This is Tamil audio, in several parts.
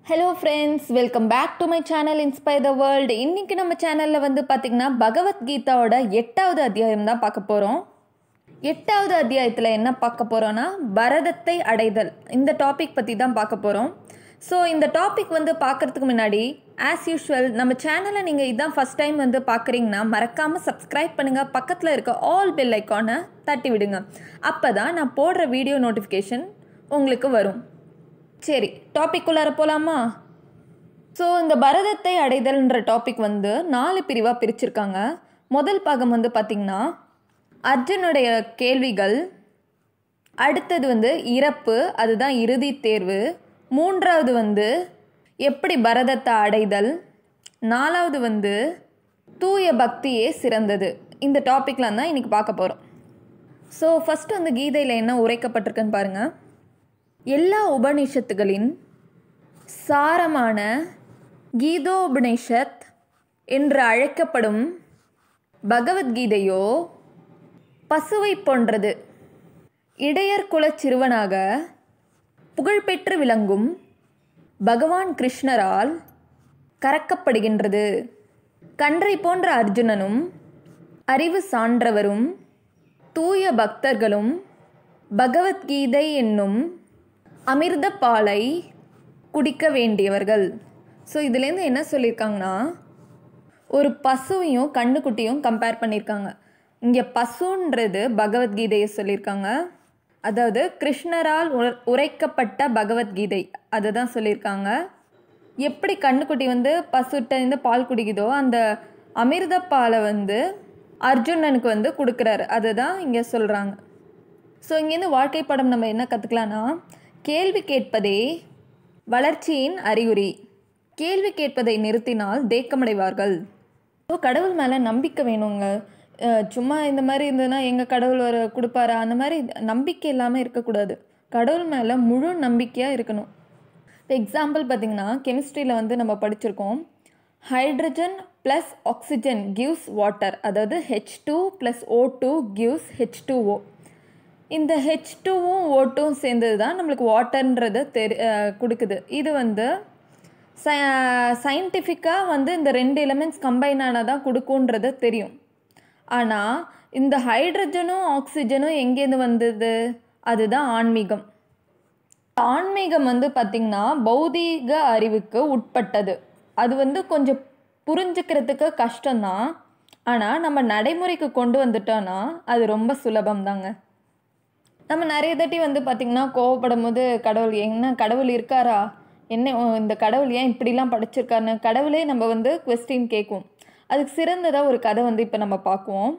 hello friends welcome back to my channel inspire the world இன்றைக்கி நம்ம சேனலில் வந்து பார்த்திங்கன்னா பகவத்கீதாவோட எட்டாவது அத்தியாயம் தான் பார்க்க போகிறோம் எட்டாவது அத்தியாயத்தில் என்ன பார்க்க போகிறோன்னா பரதத்தை அடைதல் இந்த டாபிக் பற்றி தான் பார்க்க போகிறோம் ஸோ இந்த டாபிக் வந்து பார்க்குறதுக்கு முன்னாடி ஆஸ் யூஷுவல் நம்ம சேனலை நீங்கள் இதான் ஃபஸ்ட் டைம் வந்து பார்க்குறீங்கன்னா மறக்காமல் சப்ஸ்கிரைப் பண்ணுங்கள் பக்கத்தில் இருக்க ஆல் பெல் ஐக்கானை தட்டி விடுங்க அப்போ தான் நான் போடுற வீடியோ நோட்டிஃபிகேஷன் உங்களுக்கு வரும் சரி டாபிக் உள்ளார போகலாமா ஸோ இந்த பரதத்தை அடைதல்ன்ற டாபிக் வந்து நாலு பிரிவாக பிரிச்சிருக்காங்க முதல் பாகம் வந்து பார்த்திங்கன்னா அர்ஜுனுடைய கேள்விகள் அடுத்தது வந்து இறப்பு அதுதான் இறுதி தேர்வு மூன்றாவது வந்து எப்படி பரதத்தை அடைதல் நாலாவது வந்து தூய பக்தியே சிறந்தது இந்த டாப்பிக்லாம் தான் இன்றைக்கி பார்க்க போகிறோம் ஸோ ஃபஸ்ட்டு வந்து கீதையில் என்ன உரைக்கப்பட்டிருக்குன்னு பாருங்கள் எல்லா உபனிஷத்துகளின் சாரமான கீதோபனிஷத் என்று அழைக்கப்படும் பகவத்கீதையோ பசுவை போன்றது இடையர் குலச் சிறுவனாக புகழ்பெற்று விளங்கும் பகவான் கிருஷ்ணரால் கறக்கப்படுகின்றது கன்றை போன்ற அர்ஜுனனும் அறிவு சான்றவரும் தூய பக்தர்களும் பகவத்கீதை என்னும் அமிர்த பாலை குடிக்க வேண்டியவர்கள் ஸோ இதுலேருந்து என்ன சொல்லியிருக்காங்கன்னா ஒரு பசுவையும் கண்ணுக்குட்டியும் கம்பேர் பண்ணியிருக்காங்க இங்கே பசுன்றது பகவத்கீதையை சொல்லியிருக்காங்க அதாவது கிருஷ்ணரால் உர உரைக்கப்பட்ட பகவத்கீதை அதை தான் சொல்லியிருக்காங்க எப்படி கண்ணுக்குட்டி வந்து பசுட்ட இருந்து பால் குடிக்குதோ அந்த அமிர்த பாலை வந்து அர்ஜுனனுக்கு வந்து கொடுக்குறாரு அதை தான் இங்கே சொல்கிறாங்க ஸோ இங்கேருந்து வாழ்க்கை படம் நம்ம என்ன கற்றுக்கலான்னா கேள்வி கேட்பதே வளர்ச்சியின் அறிகுறி கேள்வி கேட்பதை நிறுத்தினால் தேக்கமடைவார்கள் ஸோ கடவுள் மேலே நம்பிக்கை வேணுங்க அஹ் சும்மா இந்த மாதிரி இருந்ததுன்னா எங்கள் கடவுள் வர கொடுப்பாரா அந்த மாதிரி நம்பிக்கை இல்லாமல் இருக்கக்கூடாது கடவுள் மேலே முழு நம்பிக்கையாக இருக்கணும் இப்போ எக்ஸாம்பிள் பார்த்திங்கன்னா கெமிஸ்ட்ரியில் வந்து நம்ம படிச்சிருக்கோம் hydrogen plus oxygen gives water அதாவது H two plus O two gives H two O இந்த ஹெச் டூவும் ஓ டூவும் சேர்ந்தது தான் நம்மளுக்கு வாட்டர்ன்றதை தெரி அஹ் கொடுக்குது இது வந்து ச சயின்டிஃபிக்காக வந்து இந்த ரெண்டு எலிமெண்ட்ஸ் கம்பைன் ஆனால் தான் கொடுக்குன்றது தெரியும் ஆனால் இந்த ஹைட்ரஜனும் ஆக்சிஜனும் எங்கேருந்து வந்தது அதுதான் ஆன்மீகம் ஆன்மீகம் வந்து பார்த்திங்கன்னா பௌதீக அறிவுக்கு உட்பட்டது அது வந்து கொஞ்சம் புரிஞ்சுக்கிறதுக்கு கஷ்டம்தான் ஆனால் நம்ம நடைமுறைக்கு கொண்டு வந்துட்டோன்னா அது ரொம்ப சுலபம் தாங்க நம்ம நிறைய தாட்டி வந்து பார்த்திங்கன்னா கோவப்படும் போது கடவுள் என்ன கடவுள் இருக்காரா என்ன ஓ, இந்த கடவுள் ஏன் இப்படிலாம் படைச்சிருக்காருன்னு கடவுளே நம்ம வந்து கொஸ்டின் கேட்கும் அதுக்கு சிறந்ததாக ஒரு கதை வந்து இப்போ நம்ம பார்க்குவோம்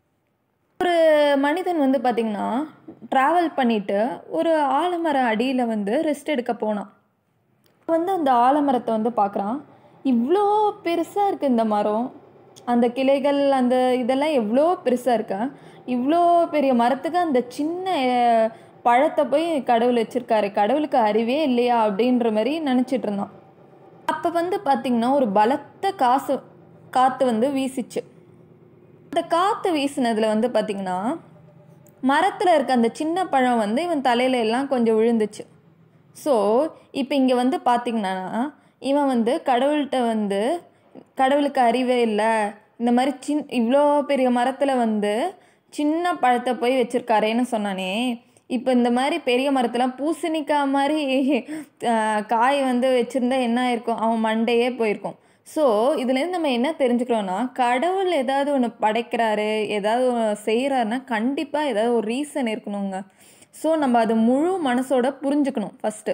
ஒரு மனிதன் வந்து பார்த்திங்கன்னா ட்ராவல் பண்ணிட்டு ஒரு ஆலமர அடியில் வந்து ரெஸ்ட் எடுக்க போனான் வந்து அந்த ஆலமரத்தை வந்து பார்க்குறான் இவ்வளோ பெருசாக இருக்குது இந்த மரம் அந்த கிளைகள் அந்த இதெல்லாம் எவ்வளோ பெருசாக இருக்கா இவ்வளோ பெரிய மரத்துக்கு அந்த சின்ன அஹ், பழத்தை போய் கடவுள் வச்சுருக்காரு கடவுளுக்கு அறிவே இல்லையா அப்படின்ற மாதிரி நினச்சிட்டு இருந்தான் அப்போ வந்து பார்த்திங்கன்னா ஒரு பலத்த காசு காற்று வந்து வீசிச்சு அந்த காற்று வீசினதில் வந்து பார்த்திங்கன்னா மரத்தில் இருக்க அந்த சின்ன பழம் வந்து இவன் தலையில எல்லாம் கொஞ்சம் விழுந்துச்சு ஸோ இப்போ இங்கே வந்து பார்த்திங்கன்னா இவன் வந்து கடவுள்கிட்ட வந்து கடவுளுக்கு அறிவே இல்லை இந்த மாதிரி சின் இவ்வளோ பெரிய மரத்தில் வந்து சின்ன பழத்தை போய் வச்சுருக்காரேன்னு சொன்னானே இப்போ இந்த மாதிரி பெரிய மரத்தெலாம் பூசணிக்காய் மாதிரி ஆஹ், காய் வந்து வச்சுருந்தா என்ன ஆயிருக்கும் அவன் மண்டையே போயிருக்கும் ஸோ இதுலேருந்து நம்ம என்ன தெரிஞ்சுக்கிறோன்னா கடவுள் ஏதாவது ஒன்று படைக்கிறாரு ஏதாவது ஒன்று செய்கிறாருன்னா கண்டிப்பாக ஏதாவது ஒரு ரீசன் இருக்கணுங்க ஸோ நம்ம அது முழு மனசோட புரிஞ்சுக்கணும் ஃபஸ்ட்டு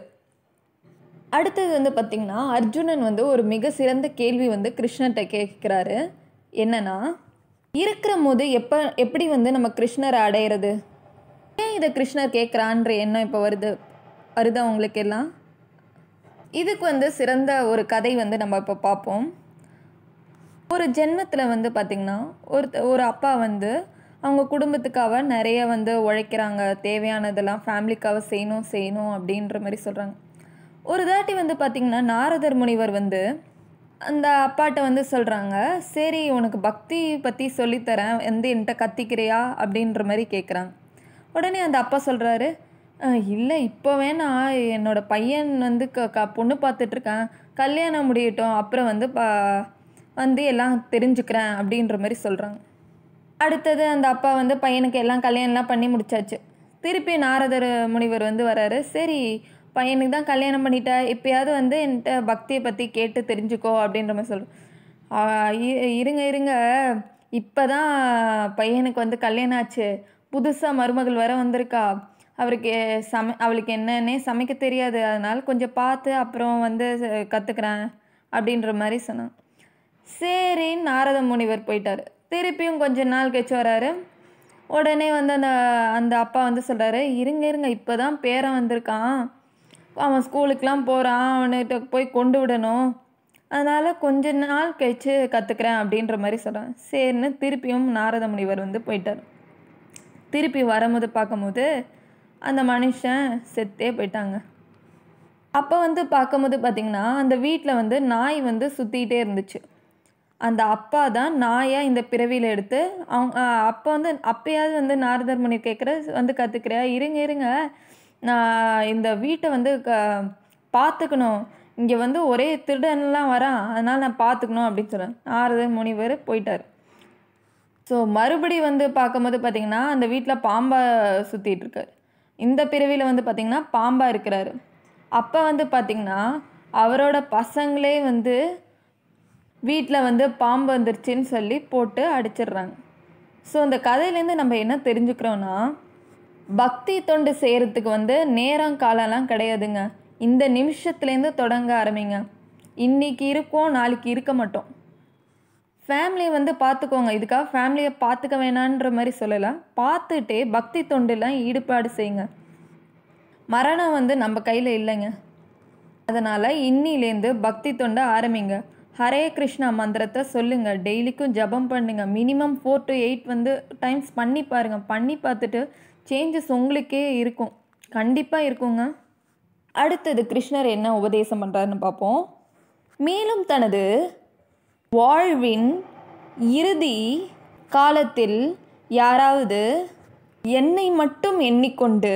அடுத்தது வந்து பார்த்திங்கன்னா அர்ஜுனன் வந்து ஒரு மிக சிறந்த கேள்வி வந்து கிருஷ்ணர்கிட்ட கேட்குறாரு என்னன்னா இருக்கிற போது எப்போ எப்படி வந்து நம்ம கிருஷ்ணரை அடையிறது ஏன் இதை கிருஷ்ணர் கேட்குறான்ற எண்ணம் இப்போ வருது வருதா உங்களுக்கு எல்லாம் இதுக்கு வந்து சிறந்த ஒரு கதை வந்து நம்ம இப்போ பார்ப்போம் ஒரு ஜென்மத்தில் வந்து பார்த்திங்கன்னா ஒரு ஒரு அப்பா வந்து அவங்க குடும்பத்துக்காக நிறைய வந்து உழைக்கிறாங்க தேவையானதெல்லாம் ஃபேமிலிக்காக செய்யணும் செய்யணும் அப்படின்ற மாதிரி சொல்கிறாங்க ஒரு தாட்டி வந்து பார்த்திங்கன்னா நாரதர் முனிவர் வந்து அந்த அப்பாட்ட வந்து சொல்கிறாங்க சரி உனக்கு பக்தி பற்றி சொல்லித்தரேன் வந்து என்கிட்ட கத்திக்கிறியா அப்படின்ற மாதிரி கேட்குறாங்க உடனே அந்த அப்பா சொல்கிறாரு இல்லை இப்போ வேணாம் என்னோட பையன் வந்து க க பொண்ணு பார்த்துட்ருக்கேன் கல்யாணம் முடியட்டும் அப்புறம் வந்து பா வந்து எல்லாம் தெரிஞ்சுக்கிறேன் அப்படின்ற மாதிரி சொல்கிறாங்க அடுத்தது அந்த அப்பா வந்து பையனுக்கு எல்லாம் கல்யாணம்லாம் பண்ணி முடிச்சாச்சு திருப்பி நாரதர் முனிவர் வந்து வராரு சரி பையனுக்கு தான் கல்யாணம் பண்ணிட்ட எப்பயாவது வந்து என்கிட்ட பக்தியை பற்றி கேட்டு தெரிஞ்சுக்கோ அப்படின்ற மாதிரி சொல்கிறேன் இருங்க இருங்க இப்போ தான் பையனுக்கு வந்து கல்யாணம் ஆச்சு புதுசாக மருமகள் வர வந்திருக்கா அவருக்கு சமை அவளுக்கு என்னன்னே சமைக்க தெரியாது அதனால் கொஞ்சம் பார்த்து அப்புறம் வந்து கற்றுக்குறேன் அப்படின்ற மாதிரி சொன்னான் சரி நாரத முனிவர் போயிட்டார் திருப்பியும் கொஞ்ச நாள் கழிச்சு வராரு உடனே வந்து அந்த அந்த அப்பா வந்து சொல்கிறாரு இருங்க இருங்க இப்போ தான் பேரன் வந்திருக்கான் அவன் ஸ்கூலுக்கெலாம் போகிறான் அவன்கிட்ட போய் கொண்டு விடணும் அதனால் கொஞ்ச நாள் கழிச்சு கற்றுக்குறேன் அப்படின்ற மாதிரி சொல்கிறான் சரின்னு திருப்பியும் நாரத முனிவர் வந்து போயிட்டார் திருப்பி வரும்போது பார்க்கும்போது அந்த மனுஷன் செத்தே போயிட்டாங்க அப்போ வந்து பார்க்கும்போது பார்த்திங்கன்னா அந்த வீட்டில் வந்து நாய் வந்து சுற்றிக்கிட்டே இருந்துச்சு அந்த அப்பா தான் நாயை இந்த பிறவியில் எடுத்து அவங்க அப்போ வந்து அப்பயாவது வந்து நாரதர் மணி கேட்குற வந்து கற்றுக்கிறியா இருங்க இருங்க நான் இந்த வீட்டை வந்து க பார்த்துக்கணும் இங்கே வந்து ஒரே திருடன்லாம் வரான் அதனால் நான் பார்த்துக்கணும் அப்படின்னு சொல்கிறேன் நாரதர் முனிவர் போயிட்டார் ஸோ மறுபடி வந்து பார்க்கும்போது பார்த்திங்கன்னா அந்த வீட்டில் பாம்பா சுற்றிட்டு இருக்காரு இந்த பிறவியில் வந்து பார்த்திங்கன்னா பாம்பா இருக்கிறாரு அப்போ வந்து பார்த்திங்கன்னா அவரோட பசங்களே வந்து வீட்டில் வந்து பாம்பு வந்துருச்சுன்னு சொல்லி போட்டு அடிச்சிடுறாங்க ஸோ இந்த கதையிலேருந்து நம்ம என்ன தெரிஞ்சுக்கிறோன்னா பக்தி தொண்டு செய்கிறதுக்கு வந்து நேரம் காலம்லாம் கிடையாதுங்க இந்த நிமிஷத்துலேருந்து தொடங்க ஆரம்பிங்க இன்றைக்கி இருக்கோம் நாளைக்கு இருக்க மாட்டோம் ஃபேமிலியை வந்து பார்த்துக்கோங்க இதுக்காக ஃபேமிலியை பார்த்துக்க வேணான்ற மாதிரி சொல்லலாம் பார்த்துட்டே பக்தி தொண்டுலாம் ஈடுபாடு செய்யுங்க மரணம் வந்து நம்ம கையில் இல்லைங்க அதனால் இன்னிலேருந்து பக்தி தொண்டை ஆரம்பிங்க ஹரே கிருஷ்ணா மந்திரத்தை சொல்லுங்கள் டெய்லிக்கும் ஜபம் பண்ணுங்க மினிமம் ஃபோர் டு எயிட் வந்து டைம்ஸ் பண்ணி பாருங்கள் பண்ணி பார்த்துட்டு சேஞ்சஸ் உங்களுக்கே இருக்கும் கண்டிப்பாக இருக்குங்க அடுத்தது கிருஷ்ணர் என்ன உபதேசம் பண்ணுறாருன்னு பார்ப்போம் மேலும் தனது வாழ்வின் இறுதி காலத்தில் யாராவது என்னை மட்டும் எண்ணிக்கொண்டு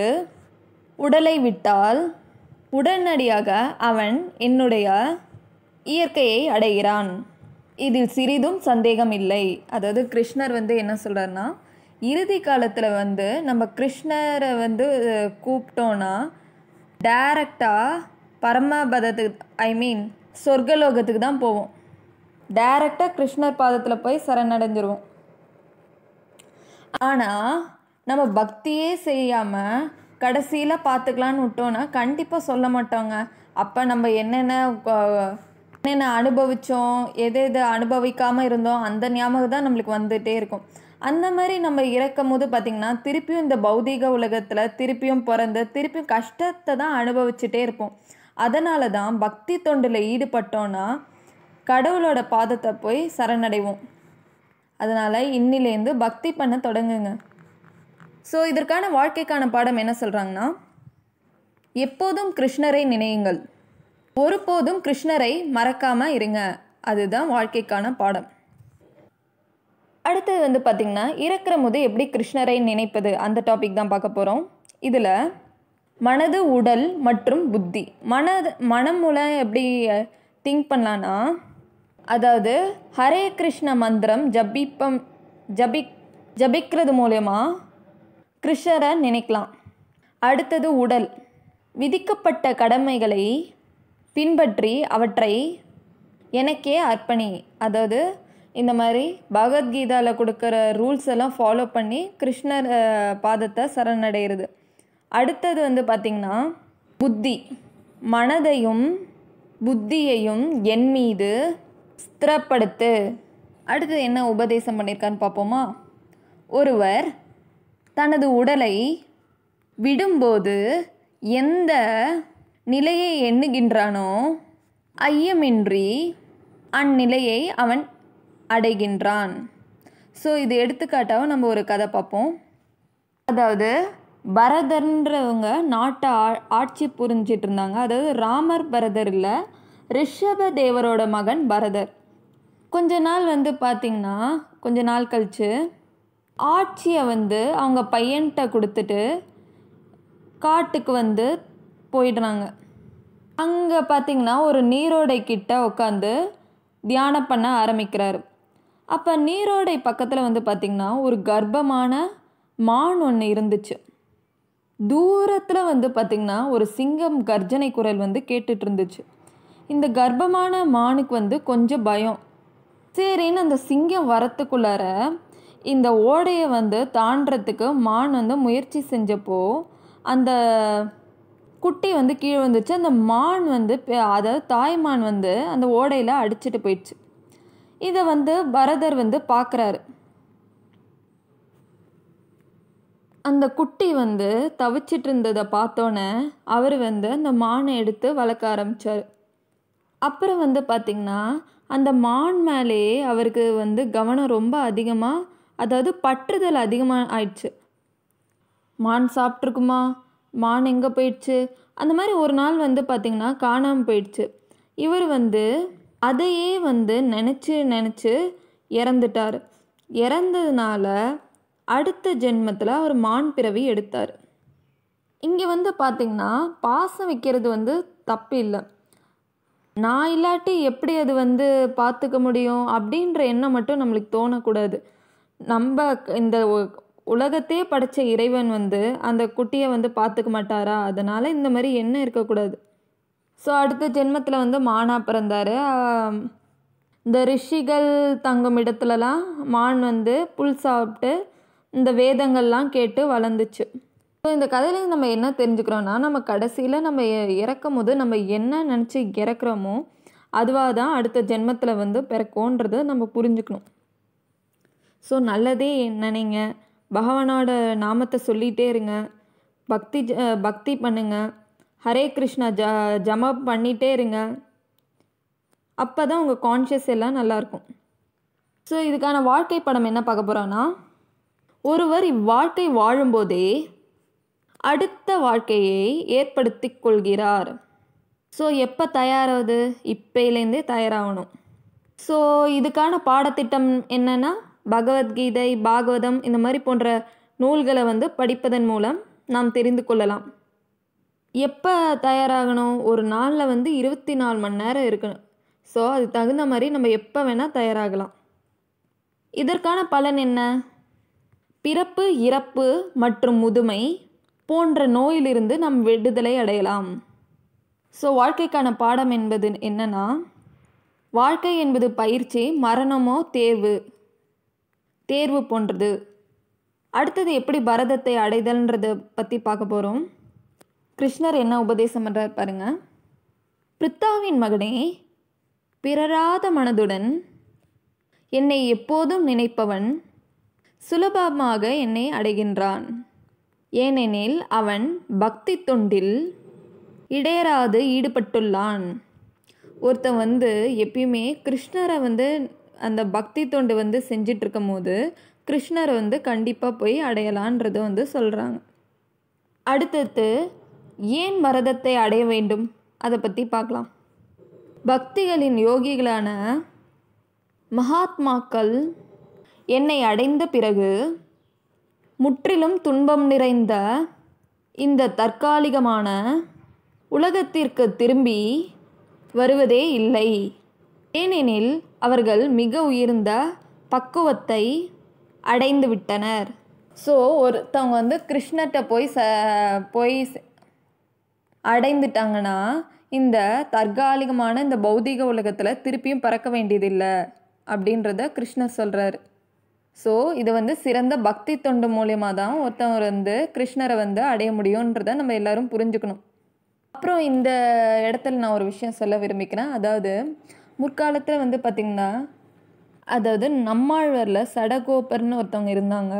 உடலை விட்டால் உடனடியாக அவன் என்னுடைய இயற்கையை அடைகிறான் இதில் சிறிதும் சந்தேகம் இல்லை அதாவது கிருஷ்ணர் வந்து என்ன சொல்கிறாருன்னா இறுதி காலத்தில் வந்து நம்ம கிருஷ்ணரை வந்து கூப்பிட்டோன்னா டைரக்டாக பரமபதத்துக்கு ஐ மீன் சொர்க்கலோகத்துக்கு தான் போவோம் டைரக்டாக கிருஷ்ணர் பாதத்தில் போய் சரணடைஞ்சிருவோம் ஆனால் நம்ம பக்தியே செய்யாமல் கடைசியில் பார்த்துக்கலான்னு விட்டோன்னா கண்டிப்பாக சொல்ல மாட்டோங்க அப்போ நம்ம என்னென்ன என்னென்ன அனுபவித்தோம் எது எது அனுபவிக்காமல் இருந்தோம் அந்த ஞாபகம் தான் நம்மளுக்கு வந்துகிட்டே இருக்கும் அந்த மாதிரி நம்ம இறக்கும் போது பார்த்திங்கன்னா திருப்பியும் இந்த பௌதீக உலகத்தில் திருப்பியும் பிறந்து திருப்பியும் கஷ்டத்தை தான் அனுபவிச்சுட்டே இருப்போம் அதனால தான் பக்தி தொண்டில் ஈடுபட்டோன்னா கடவுளோட பாதத்தை போய் சரணடைவோம் அதனால் இன்னிலேருந்து பக்தி பண்ண தொடங்குங்க ஸோ இதற்கான வாழ்க்கைக்கான பாடம் என்ன சொல்கிறாங்கன்னா எப்போதும் கிருஷ்ணரை நினையுங்கள் ஒருபோதும் கிருஷ்ணரை மறக்காமல் இருங்க அதுதான் வாழ்க்கைக்கான பாடம் அடுத்தது வந்து பார்த்திங்கன்னா இறக்குற போது எப்படி கிருஷ்ணரை நினைப்பது அந்த டாபிக் தான் பார்க்க போகிறோம் இதில் மனது உடல் மற்றும் புத்தி மனது மனம் மூலம் எப்படி திங்க் பண்ணலான்னா அதாவது ஹரே கிருஷ்ண மந்திரம் ஜபிப்பம் ஜபி ஜபிக்கிறது மூலயமா கிருஷ்ணரை நினைக்கலாம் அடுத்தது உடல் விதிக்கப்பட்ட கடமைகளை பின்பற்றி அவற்றை எனக்கே அர்ப்பணி அதாவது இந்த மாதிரி பகவத்கீதாவில் கொடுக்குற ரூல்ஸ் எல்லாம் ஃபாலோ பண்ணி கிருஷ்ணர் அஹ், பாதத்தை சரணடைகிறது அடுத்தது வந்து பார்த்திங்கன்னா புத்தி மனதையும் புத்தியையும் என் மீது ஸ்திரப்படுத்து அடுத்தது என்ன உபதேசம் பண்ணியிருக்கான்னு பார்ப்போமா ஒருவர் தனது உடலை விடும்போது எந்த நிலையை எண்ணுகின்றானோ ஐயமின்றி அந்நிலையை அவன் அடைகின்றான் ஸோ இது எடுத்துக்காட்டாக நம்ம ஒரு கதை பார்ப்போம் அதாவது பரதர்ன்றவங்க நாட்டை ஆ ஆட்சி புரிஞ்சிட்டு இருந்தாங்க அதாவது ராமர் பரதர் இல்லை ரிஷப தேவரோட மகன் பரதர் கொஞ்ச நாள் வந்து பார்த்திங்கன்னா கொஞ்ச நாள் கழித்து ஆட்சியை வந்து அவங்க பையன்கிட்ட கொடுத்துட்டு காட்டுக்கு வந்து போயிடுறாங்க அங்கே பார்த்தீங்கன்னா ஒரு நீரோடை கிட்ட உட்காந்து தியானம் பண்ண ஆரம்பிக்கிறாரு அப்போ நீரோடை பக்கத்தில் வந்து பார்த்திங்கன்னா ஒரு கர்ப்பமான மான் ஒன்று இருந்துச்சு தூரத்தில் வந்து பார்த்திங்கன்னா ஒரு சிங்கம் கர்ஜனை குரல் வந்து கேட்டுட்டு இருந்துச்சு இந்த கர்ப்பமான மானுக்கு வந்து கொஞ்சம் பயம் சரின்னு அந்த சிங்கம் வரத்துக்குள்ளார இந்த ஓடையை வந்து தாண்டறதுக்கு மான் வந்து முயற்சி செஞ்சப்போ அந்த குட்டி வந்து கீழே வந்துச்சு அந்த மான் வந்து பெ- அதாவது தாய்மான் வந்து அந்த ஓடையில் அடிச்சிட்டு போயிடுச்சு இதை வந்து பரதர் வந்து பார்க்குறாரு அந்த குட்டி வந்து தவிச்சிட்டு இருந்ததை பார்த்தோன்னே அவர் வந்து அந்த மானை எடுத்து வளர்க்க ஆரம்பிச்சார் அப்புறம் வந்து பார்த்திங்கன்னா அந்த மான் மேலேயே அவருக்கு வந்து கவனம் ரொம்ப அதிகமாக அதாவது பற்றுதல் அதிகமாக ஆயிடுச்சு மான் சாப்பிட்ருக்குமா மான் எங்கே போயிடுச்சு அந்த மாதிரி ஒரு நாள் வந்து பார்த்திங்கன்னா காணாமல் போயிடுச்சு இவர் வந்து அதையே வந்து நினச்சி நினச்சி இறந்துட்டார் இறந்ததுனால அடுத்த ஜென்மத்தில் அவர் மான் பிறவி எடுத்தார் இங்கே வந்து பார்த்திங்கன்னா பாசம் வைக்கிறது வந்து தப்பு இல்லை நான் இல்லாட்டி எப்படி அது வந்து பார்த்துக்க முடியும் அப்படின்ற எண்ணம் மட்டும் நம்மளுக்கு தோணக்கூடாது நம்ம க- இந்த உ- உலகத்தையே படைச்ச இறைவன் வந்து அந்த குட்டியை வந்து பார்த்துக்க மாட்டாரா அதனால் இந்த மாதிரி எண்ணம் இருக்கக்கூடாது ஸோ அடுத்த ஜென்மத்தில் வந்து மானா பிறந்தார் இந்த ரிஷிகள் தங்கும் இடத்துலலாம் மான் வந்து புல் சாப்பிட்டு இந்த வேதங்கள்லாம் கேட்டு வளர்ந்துச்சு ஸோ இந்த கதையில நம்ம என்ன தெரிஞ்சுக்கிறோன்னா நம்ம கடைசியில் நம்ம இ- இறக்கும் போது நம்ம என்ன நினச்சி இறக்குறோமோ அதுவாக தான் அடுத்த ஜென்மத்தில் வந்து பிறக்கும்ன்றதை நம்ம புரிஞ்சுக்கணும் ஸோ நல்லதே நினைங்க பகவானோட நாமத்தை சொல்லிகிட்டே இருங்க பக்தி ஜ- பக்தி பண்ணுங்க ஹரே கிருஷ்ணா ஜ ஜமப் பண்ணிகிட்டே இருங்க அப்போ தான் உங்கள் கான்ஷியஸ் எல்லாம் நல்லாயிருக்கும் ஸோ இதுக்கான வாழ்க்கை படம் என்ன பார்க்க போகிறோன்னா ஒருவர் இவ்வாழ்க்கை வாழும்போதே அடுத்த வாழ்க்கையை ஏற்படுத்திக் கொள்கிறார் ஸோ எப்போ தயாராகுது இப்பையிலேருந்தே தயாராகணும் ஸோ இதுக்கான பாடத்திட்டம் என்னன்னா பகவத்கீதை பாகவதம் இந்த மாதிரி போன்ற நூல்களை வந்து படிப்பதன் மூலம் நாம் தெரிந்து கொள்ளலாம் எப்போ தயாராகணும் ஒரு நாளில் வந்து இருபத்தி நாலு மணி நேரம் இருக்கணும் ஸோ அது தகுந்த மாதிரி நம்ம எப்போ வேணால் தயாராகலாம் இதற்கான பலன் என்ன பிறப்பு இறப்பு மற்றும் முதுமை போன்ற நோயிலிருந்து நாம் விடுதலை அடையலாம் ஸோ வாழ்க்கைக்கான பாடம் என்பது என்னன்னா வாழ்க்கை என்பது பயிற்சி மரணமோ தேர்வு தேர்வு போன்றது அடுத்தது எப்படி பரதத்தை அடைதல்ன்றத பற்றி பார்க்க போகிறோம் கிருஷ்ணர் என்ன உபதேசம் பண்ணுறார் பாருங்க பிரித்தாவின் மகனே பிறராத மனதுடன் என்னை எப்போதும் நினைப்பவன் சுலபமாக என்னை அடைகின்றான் ஏனெனில் அவன் பக்தி தொண்டில் இடையராது ஈடுபட்டுள்ளான் ஒருத்தன் வந்து எப்பயுமே கிருஷ்ணரை வந்து அந்த பக்தி தொண்டு வந்து செஞ்சிட்டு இருக்கும்போது கிருஷ்ணரை வந்து கண்டிப்பாக போய் அடையலான்றதை வந்து சொல்கிறாங்க அடுத்தது ஏன் பரதத்தை அடைய வேண்டும் அதை பற்றி பார்க்கலாம் பக்திகளின் யோகிகளான மகாத்மாக்கள் என்னை அடைந்த பிறகு முற்றிலும் துன்பம் நிறைந்த இந்த தற்காலிகமான உலகத்திற்கு திரும்பி வருவதே இல்லை ஏனெனில் அவர்கள் மிக உயர்ந்த பக்குவத்தை அடைந்து விட்டனர் ஸோ ஒருத்தவங்க வந்து கிருஷ்ணர்கிட்ட போய் ச போய் ச- அடைந்துட்டாங்கன்னா இந்த தற்காலிகமான இந்த பௌதீக உலகத்தில் திருப்பியும் பறக்க வேண்டியதில்லை அப்படின்றத கிருஷ்ணர் சொல்கிறாரு ஸோ இது வந்து சிறந்த பக்தி தொண்டு மூலியமாக தான் ஒருத்தவர் வந்து கிருஷ்ணரை வந்து அடைய முடியுன்றதை நம்ம எல்லாரும் புரிஞ்சுக்கணும் அப்புறம் இந்த இடத்துல நான் ஒரு விஷயம் சொல்ல விரும்பிக்கிறேன் அதாவது முற்காலத்தில் வந்து பார்த்திங்கன்னா அதாவது நம்மாழ்வாரில் சடகோபர்னு ஒருத்தவங்க இருந்தாங்க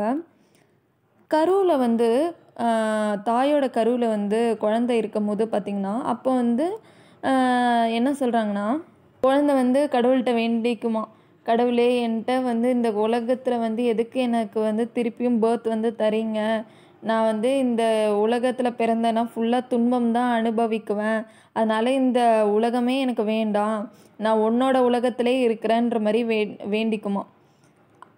கருவில் வந்து ஆஹ், தாயோட கருவில் வந்து குழந்தை இருக்கும் போது பார்த்திங்கன்னா அப்போ வந்து ஆஹ், என்ன சொல்கிறாங்கன்னா குழந்தை வந்து கடவுள்கிட்ட வேண்டிக்குமா கடவுளே என்கிட்ட வந்து இந்த உலகத்தில் வந்து எதுக்கு எனக்கு வந்து திருப்பியும் பேர்த் வந்து தரீங்க நான் வந்து இந்த உலகத்தில் பிறந்தேன்னா ஃபுல்லாக துன்பம் தான் அனுபவிக்குவேன் அதனால் இந்த உலகமே எனக்கு வேண்டாம் நான் உன்னோட உலகத்திலே இருக்கிறேன்ற மாதிரி வே வேண்டிக்குமா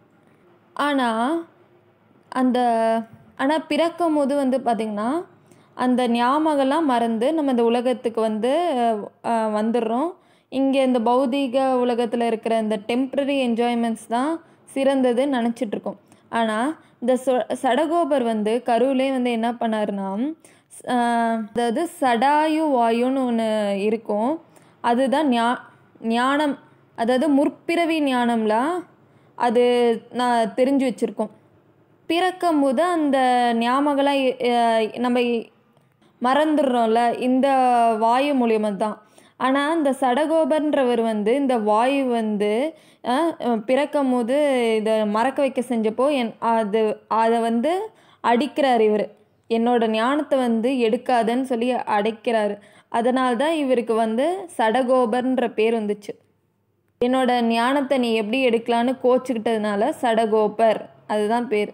ஆனால் அந்த ஆனால் பிறக்கும் போது வந்து பார்த்திங்கன்னா அந்த ஞாபகம்லாம் மறந்து நம்ம இந்த உலகத்துக்கு வந்து அஹ், வந்துடுறோம் இங்கே இந்த பௌதீக உலகத்தில் இருக்கிற இந்த டெம்ப்ரரி என்ஜாய்மெண்ட்ஸ் தான் சிறந்ததுன்னு நினச்சிட்டு இருக்கோம் ஆனால் இந்த சொ சடகோபர் வந்து கருவிலே வந்து என்ன பண்ணாருன்னா அஹ், அதாவது சடாயு வாயுன்னு ஒன்று இருக்கும் அதுதான் ஞா ஞானம் அதாவது முற்பிறவி ஞானம்லாம் அது நான் தெரிஞ்சு வச்சுருக்கோம் பிறக்கும் போது அந்த ஞாபகம்லாம் எ- அஹ் நம்ம மறந்துடுறோம்ல இந்த வாயு மூலியமாக தான் ஆனால் இந்த சடகோபன்றவர் வந்து இந்த வாயு வந்து அஹ், அஹ், பிறக்கும் போது இதை மறக்க வைக்க செஞ்சப்போ என் அது அதை வந்து அடிக்கிறார் இவர் என்னோட ஞானத்தை வந்து எடுக்காதன்னு சொல்லி அடைக்கிறாரு அதனால தான் இவருக்கு வந்து சடகோபர்ன்ற பேர் வந்துச்சு என்னோட ஞானத்தை நீ எப்படி எடுக்கலான்னு கோச்சுக்கிட்டதுனால சடகோபர் அதுதான் பேர்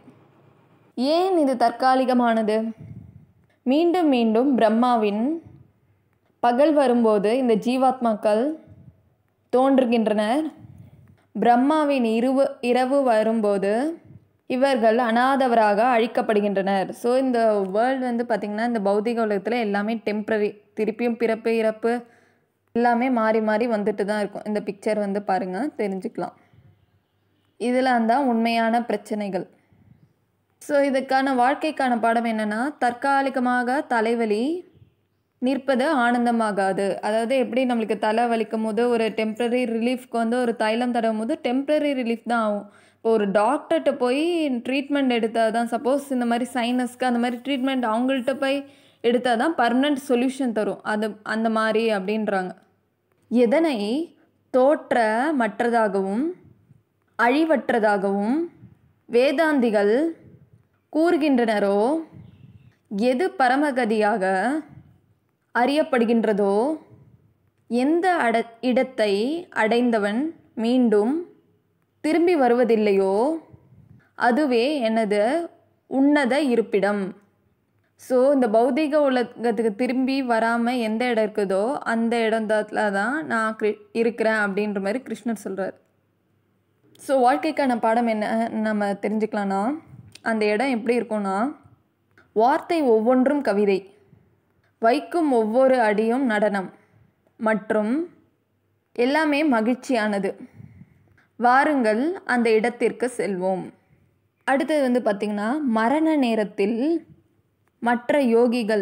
ஏன் இது தற்காலிகமானது மீண்டும் மீண்டும் பிரம்மாவின் பகல் வரும்போது இந்த ஜீவாத்மாக்கள் தோன்றுகின்றனர் பிரம்மாவின் இருவு இரவு வரும்போது இவர்கள் அனாதவராக அழிக்கப்படுகின்றனர் ஸோ இந்த வேர்ல்டு வந்து பார்த்திங்கன்னா இந்த பௌதிக உலகத்தில் எல்லாமே டெம்ப்ரரி திருப்பியும் பிறப்பு இறப்பு எல்லாமே மாறி மாறி வந்துட்டு தான் இருக்கும் இந்த பிக்சர் வந்து பாருங்கள் தெரிஞ்சுக்கலாம் இதெல்லாம் தான் உண்மையான பிரச்சனைகள் ஸோ இதுக்கான வாழ்க்கைக்கான பாடம் என்னென்னா தற்காலிகமாக தலைவலி நிற்பது ஆனந்தமாகாது அதாவது எப்படி நம்மளுக்கு தலை வலிக்கும் போது ஒரு டெம்ப்ரரி ரிலீஃப்க்கு வந்து ஒரு தைலம் தடவும் போது டெம்ப்ரரி ரிலீஃப் தான் ஆகும் இப்போ ஒரு டாக்டர்கிட்ட போய் ட்ரீட்மெண்ட் எடுத்தால் தான் சப்போஸ் இந்த மாதிரி சைனஸ்க்கு அந்த மாதிரி ட்ரீட்மெண்ட் அவங்கள்ட்ட போய் எடுத்தால் தான் பர்மனெண்ட் சொல்யூஷன் தரும் அது அந்த மாதிரி அப்படின்றாங்க எதனை தோற்ற மற்றதாகவும் அழிவற்றதாகவும் வேதாந்திகள் கூறுகின்றனரோ எது பரமகதியாக அறியப்படுகின்றதோ எந்த அட இடத்தை அடைந்தவன் மீண்டும் திரும்பி வருவதில்லையோ அதுவே எனது உன்னத இருப்பிடம் ஸோ இந்த பௌதீக உலகத்துக்கு திரும்பி வராமல் எந்த இடம் இருக்குதோ அந்த இடத்துல தான் நான் கிரி இருக்கிறேன் அப்படின்ற மாதிரி கிருஷ்ணர் சொல்கிறார் ஸோ வாழ்க்கைக்கான பாடம் என்ன நம்ம தெரிஞ்சுக்கலாம்னா அந்த இடம் எப்படி இருக்கும்னா வார்த்தை ஒவ்வொன்றும் கவிதை வைக்கும் ஒவ்வொரு அடியும் நடனம் மற்றும் எல்லாமே மகிழ்ச்சியானது வாருங்கள் அந்த இடத்திற்கு செல்வோம் அடுத்தது வந்து பார்த்திங்கன்னா மரண நேரத்தில் மற்ற யோகிகள்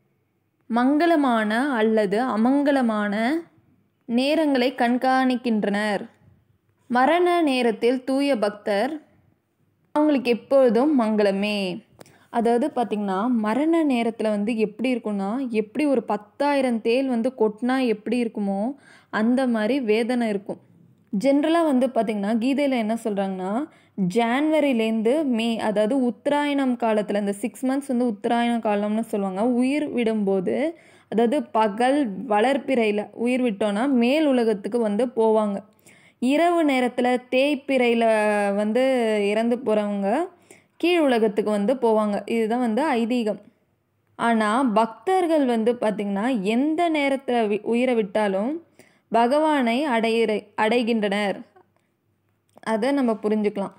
மங்களமான அல்லது அமங்கலமான நேரங்களை கண்காணிக்கின்றனர் மரண நேரத்தில் தூய பக்தர் அவங்களுக்கு எப்பொழுதும் மங்களமே அதாவது பார்த்திங்கன்னா மரண நேரத்தில் வந்து எப்படி இருக்கும்னா எப்படி ஒரு பத்தாயிரம் தேல் வந்து கொட்டினா எப்படி இருக்குமோ அந்த மாதிரி வேதனை இருக்கும் ஜென்ரலாக வந்து பார்த்திங்கன்னா கீதையில் என்ன சொல்கிறாங்கன்னா ஜான்வரிலேருந்து மே அதாவது உத்தராயணம் காலத்தில் இந்த சிக்ஸ் மந்த்ஸ் வந்து உத்தராயண காலம்னு சொல்லுவாங்க உயிர் விடும்போது அதாவது பகல் வளர்ப்பிறையில் உயிர் விட்டோன்னா மேல் உலகத்துக்கு வந்து போவாங்க இரவு நேரத்தில் தேய்ப்பிறையில் வந்து இறந்து போகிறவங்க கீழ் உலகத்துக்கு வந்து போவாங்க இதுதான் வந்து ஐதீகம் ஆனால் பக்தர்கள் வந்து பார்த்திங்கன்னா எந்த நேரத்தில் வி- உயிரை விட்டாலும் பகவானை அடையிற அடைகின்றனர் அதை நம்ம புரிஞ்சுக்கலாம்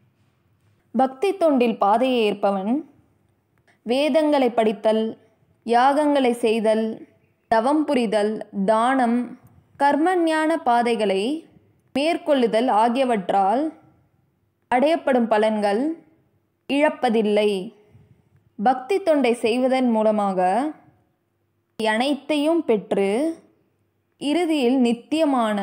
பக்தி தொண்டில் பாதையை ஏற்பவன் வேதங்களை படித்தல் யாகங்களை செய்தல் தவம் புரிதல் தானம் கர்மஞான பாதைகளை மேற்கொள்ளுதல் ஆகியவற்றால் அடையப்படும் பலன்கள் இழப்பதில்லை பக்தி தொண்டை செய்வதன் மூலமாக அனைத்தையும் பெற்று இறுதியில் நித்தியமான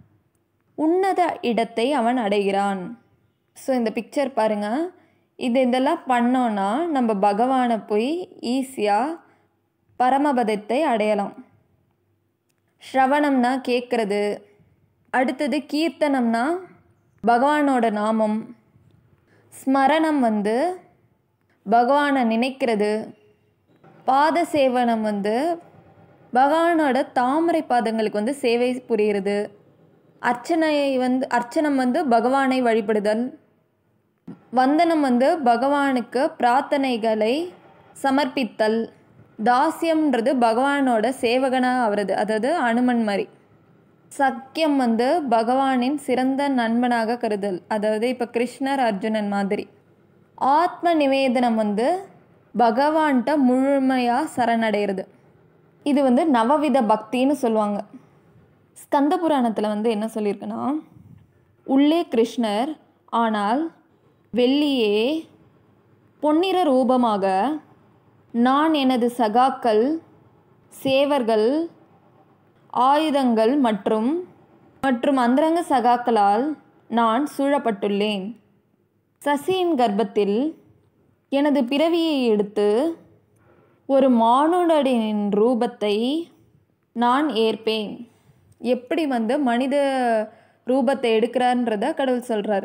உன்னத இடத்தை அவன் அடைகிறான் ஸோ இந்த பிக்சர் பாருங்கள் இது இதெல்லாம் பண்ணோன்னா நம்ம பகவானை போய் ஈஸியாக பரமபதத்தை அடையலாம் ஸ்ரவணம்னா கேட்குறது அடுத்தது கீர்த்தனம்னா பகவானோட நாமம் ஸ்மரணம் வந்து பகவானை நினைக்கிறது பாத சேவனம் வந்து பகவானோட தாமரை பாதங்களுக்கு வந்து சேவை புரிகிறது அர்ச்சனை வந்து அர்ச்சனம் வந்து பகவானை வழிபடுதல் வந்தனம் வந்து பகவானுக்கு பிரார்த்தனைகளை சமர்ப்பித்தல் தாசியம்ன்றது பகவானோட சேவகனாக ஆகிறது அதாவது அனுமன் மாதிரி சக்கியம் வந்து பகவானின் சிறந்த நண்பனாக கருதல் அதாவது இப்போ கிருஷ்ணர் அர்ஜுனன் மாதிரி ஆத்ம நிவேதனம் வந்து பகவான்கிட்ட முழுமையாக சரணடைகிறது இது வந்து நவவித பக்தின்னு சொல்லுவாங்க ஸ்கந்த புராணத்தில் வந்து என்ன சொல்லியிருக்குன்னா உள்ளே கிருஷ்ணர் ஆனால் வெள்ளியே பொன்னிற ரூபமாக நான் எனது சகாக்கள் சேவர்கள் ஆயுதங்கள் மற்றும் மற்றும் அந்தரங்க சகாக்களால் நான் சூழப்பட்டுள்ளேன் சசியின் கர்ப்பத்தில் எனது பிறவியை எடுத்து ஒரு மானுடனின் ரூபத்தை நான் ஏற்பேன் எப்படி வந்து மனித ரூபத்தை எடுக்கிறான்றத கடவுள் சொல்கிறார்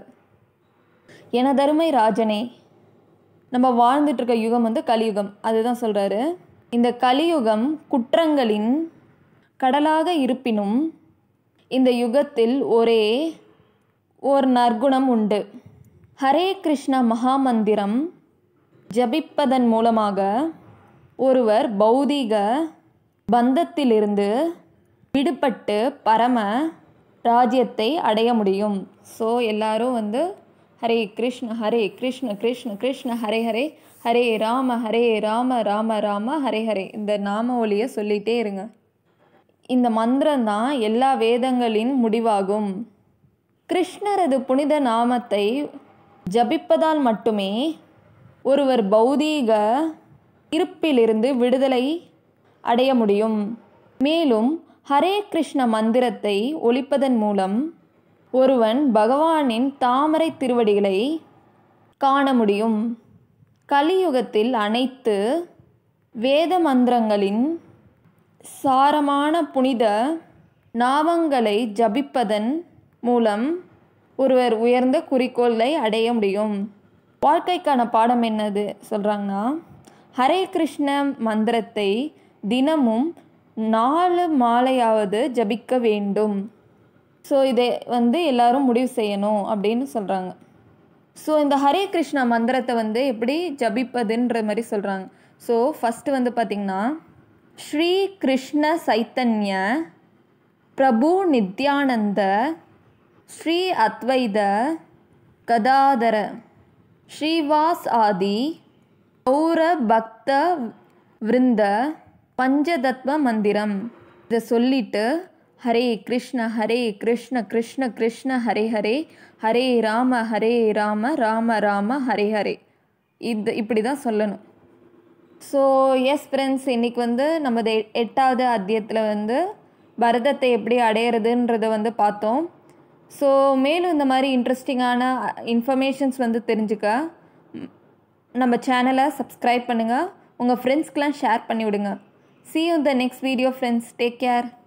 எனதருமை ராஜனே நம்ம வாழ்ந்துட்டு இருக்க யுகம் வந்து கலியுகம் அதுதான் சொல்கிறாரு இந்த கலியுகம் குற்றங்களின் கடலாக இருப்பினும் இந்த யுகத்தில் ஒரே ஒரு நற்குணம் உண்டு ஹரே கிருஷ்ண மகாமந்திரம் ஜபிப்பதன் மூலமாக ஒருவர் பௌதீக பந்தத்திலிருந்து விடுபட்டு பரம ராஜ்யத்தை அடைய முடியும் ஸோ எல்லாரும் வந்து ஹரே கிருஷ்ண ஹரே கிருஷ்ண கிருஷ்ண கிருஷ்ண ஹரே ஹரே ஹரே ராம ஹரே ராம ராம ராம ஹரே ஹரே இந்த நாம ஒலியை சொல்லிகிட்டே இருங்க இந்த மந்திரம் தான் எல்லா வேதங்களின் முடிவாகும் கிருஷ்ணரது புனித நாமத்தை ஜபிப்பதால் மட்டுமே ஒருவர் பௌதீக இருப்பிலிருந்து விடுதலை அடைய முடியும் மேலும் ஹரே கிருஷ்ண மந்திரத்தை ஒலிப்பதன் மூலம் ஒருவன் பகவானின் தாமரை திருவடிகளை காண முடியும் கலியுகத்தில் அனைத்து வேத மந்திரங்களின் சாரமான புனித நாமங்களை ஜபிப்பதன் மூலம் ஒருவர் உயர்ந்த குறிக்கோளை அடைய முடியும் வாழ்க்கைக்கான பாடம் என்னது சொல்கிறாங்கன்னா ஹரே கிருஷ்ண மந்திரத்தை தினமும் நாலு மாலையாவது ஜபிக்க வேண்டும் ஸோ இதை வந்து எல்லாரும் முடிவு செய்யணும் அப்படின்னு சொல்கிறாங்க ஸோ இந்த ஹரே கிருஷ்ணா மந்திரத்தை வந்து எப்படி ஜபிப்பதுன்ற மாதிரி சொல்கிறாங்க ஸோ ஃபஸ்ட்டு வந்து பார்த்திங்கன்னா ஸ்ரீ கிருஷ்ண சைத்தன்ய பிரபு நித்யானந்த ஸ்ரீ அத்வைத கதாதர ஸ்ரீவாஸ் ஆதி கௌர பக்த விருந்த பஞ்சதத்வ மந்திரம் இதை சொல்லிட்டு ஹரே கிருஷ்ண ஹரே கிருஷ்ண கிருஷ்ண கிருஷ்ண ஹரே ஹரே ஹரே ராம ஹரே ராம ராம ராம ஹரே ஹரே இது இப்படி தான் சொல்லணும் ஸோ எஸ் ஃப்ரெண்ட்ஸ் இன்றைக்கி வந்து நமது எ- எட்டாவது அத்தியத்தில் வந்து பரதத்தை எப்படி அடையிறதுன்றதை வந்து பார்த்தோம் ஸோ மேலும் இந்த மாதிரி இன்ட்ரெஸ்டிங்கான இன்ஃபர்மேஷன்ஸ் வந்து தெரிஞ்சுக்க ம், நம்ம சேனலை சப்ஸ்கிரைப் பண்ணுங்கள் உங்கள் ஃப்ரெண்ட்ஸ்க்கெலாம் ஷேர் பண்ணி விடுங்க see you in the next video friends take care